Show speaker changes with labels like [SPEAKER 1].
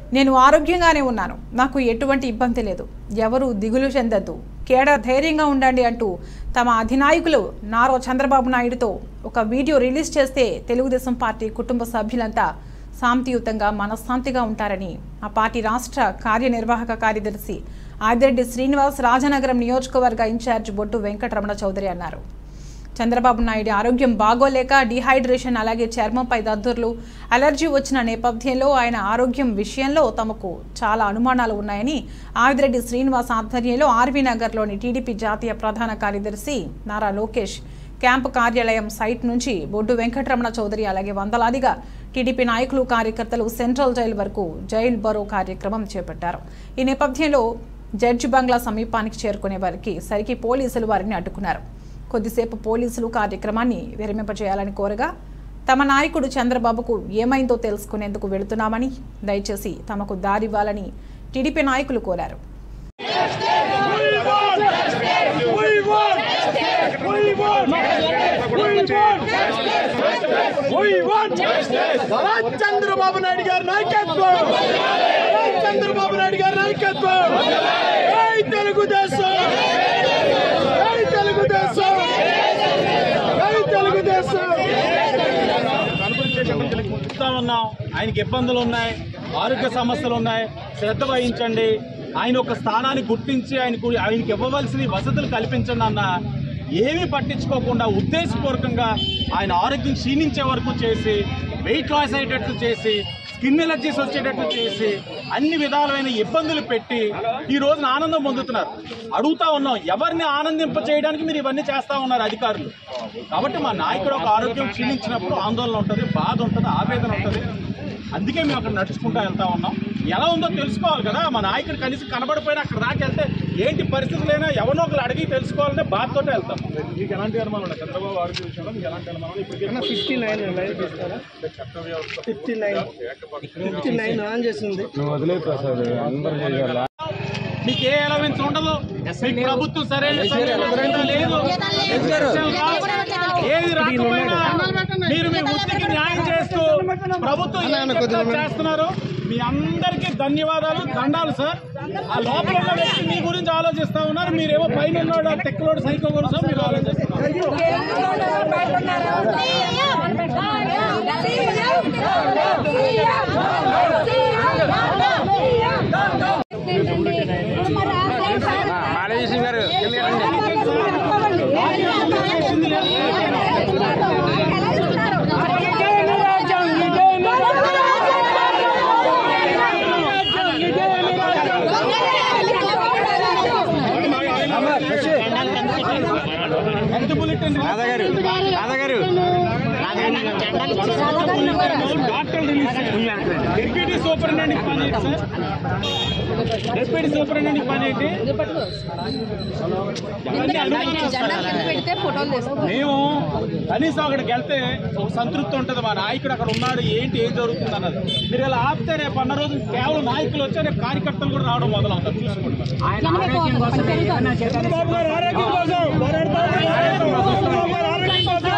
[SPEAKER 1] నేను ఆరోగ్యంగానే ఉన్నాను నాకు ఎటువంటి ఇబ్బంది లేదు ఎవరు దిగులు చెందద్దు కేడ ధైర్యంగా ఉండండి అంటూ తమ అధినాయకులు నారో చంద్రబాబు నాయుడుతో ఒక వీడియో రిలీజ్ చేస్తే తెలుగుదేశం పార్టీ కుటుంబ సభ్యులంతా శాంతియుతంగా మనశ్శాంతిగా ఉంటారని ఆ పార్టీ రాష్ట్ర కార్యనిర్వాహక కార్యదర్శి ఆదిరెడ్డి శ్రీనివాస్ రాజనగరం నియోజకవర్గ ఇన్ఛార్జ్ బొట్టు వెంకటరమణ చౌదరి అన్నారు చంద్రబాబు నాయుడు ఆరోగ్యం బాగోలేక డిహైడ్రేషన్ అలాగే చర్మంపై దద్దుర్లు అలర్జీ వచ్చిన నేపథ్యంలో ఆయన ఆరోగ్యం విషయంలో తమకు చాలా అనుమానాలు ఉన్నాయని ఆదిరెడ్డి శ్రీనివాస్ ఆధ్వర్యంలో ఆర్వీ నగర్లోని టీడీపీ జాతీయ ప్రధాన కార్యదర్శి నారా లోకేష్ క్యాంపు కార్యాలయం సైట్ నుంచి బొడ్డు వెంకటరమణ చౌదరి అలాగే వందలాదిగా టీడీపీ నాయకులు కార్యకర్తలు సెంట్రల్ జైలు వరకు జైల్ బరో కార్యక్రమం చేపట్టారు ఈ నేపథ్యంలో జడ్జి బంగ్లా సమీపానికి చేరుకునే వారికి సరికి పోలీసులు వారిని అడ్డుకున్నారు కొద్దిసేపు పోలీసులు కార్యక్రమాన్ని విరమింపజేయాలని కోరగా తమ నాయకుడు చంద్రబాబుకు ఏమైందో తెలుసుకునేందుకు వెళుతున్నామని దయచేసి తమకు దారివ్వాలని టీడీపీ నాయకులు కోరారు
[SPEAKER 2] చంద్రబాబు నాయుడు గారి నాయకత్వం జై చంద్రబాబు నాయుడు గారి నాయకత్వం జై తెలుగుదేశం జై తెలుగుదేశం జై తెలుగుదేశం
[SPEAKER 3] చెప్తా ఉన్నాం ఆయనకి ఇబ్బందులు ఉన్నాయి ఆరోగ్య సమస్యలు ఉన్నాయి శ్రద్ధ వహించండి ఆయన ఒక స్థానాన్ని గుర్తించి ఆయనకు ఆయనకి ఇవ్వవలసిన వసతులు కల్పించండి అన్న ఏమీ పట్టించుకోకుండా ఉద్దేశపూర్వకంగా ఆయన ఆరోగ్యం క్షీణించే వరకు చేసి వెయిట్ లాస్ అయ్యేటట్టు చేసి స్కిన్ ఎలర్జీస్ వచ్చేటట్టు చేసి అన్ని విధాలైన ఇబ్బందులు పెట్టి ఈ రోజున ఆనందం పొందుతున్నారు అడుగుతా ఉన్నాం ఎవరిని ఆనందింప చేయడానికి మీరు ఇవన్నీ చేస్తా ఉన్నారు అధికారులు కాబట్టి మా నాయకుడు ఒక ఆరోగ్యం క్షీణించినప్పుడు ఆందోళన ఉంటుంది బాధ ఉంటుంది ఆవేదన ఉంటుంది అందుకే మేము అక్కడ నడుచుకుంటా వెళ్తా ఉన్నాం ఎలా ఉందో తెలుసుకోవాలి కదా మా నాయకుడు కనీసం కనబడిపోయినా అక్కడ దాకెళ్తే ఏంటి పరిస్థితులైనా ఎవరినో ఒకరు అడిగి తెలుసుకోవాలనే బాధతోటే వెళ్తాం మీకు ఎలాంటి అనుమానం ఉన్నాయి చంద్రబాబు ఆరోగ్య విషయంలో మీకు ఎలాంటి అనుమానం ఇప్పుడు
[SPEAKER 2] ఫిఫ్టీ నైన్ లైవ్ తీస్తారా fifty nine fifty nine on చేసింది
[SPEAKER 3] మీకు ఏ ఎలవెన్స్ ఉండదు మీకు ప్రభుత్వం సరైన సమయంలో లేదు ఏది రాకపోయినా మీరు మీ వృత్తికి న్యాయం చేస్తూ ప్రభుత్వం ఏం చెప్తే చేస్తున్నారు మీ అందరికీ ధన్యవాదాలు దండాలు సార్ ఆ లోపల ఉన్న వ్యక్తి మీ గురించి ఆలోచిస్తా ఉన్నారు మీరేమో పైన ఉన్నాడు ఆ తెక్కలోడు సైకో గురించి మీరు ఆలోచిస్తున్నారు
[SPEAKER 4] మాలయేశ్వరి గారు
[SPEAKER 3] ఎంత బులెటిన్
[SPEAKER 4] రాధా గారు రాధా గారు
[SPEAKER 3] డాక్టర్ రిలీజ్ డిప్యూటీ సూపరింటెండెంట్ పని ఏంటి సార్ డిప్యూటీ సూపరింటెండెంట్ పని ఏంటి అవన్నీ అడుగుతున్నాం. మేము కనీసం అక్కడికి వెళ్తే ఒక సంతృప్తి ఉంటుంది మా నాయకుడు అక్కడ ఉన్నాడు ఏంటి ఏం జరుగుతుంది అన్నది మీరు ఇలా ఆపితే రేపు అన్న రోజు కేవలం నాయకులు వచ్చి రేపు కార్యకర్తలు కూడా రావడం మొదలవుతారు చూసుకోండి చంద్రబాబు గారు ఆరోగ్యం కోసం పోరాడతాం. చంద్రబాబు గారు ఆరోగ్యం కోసం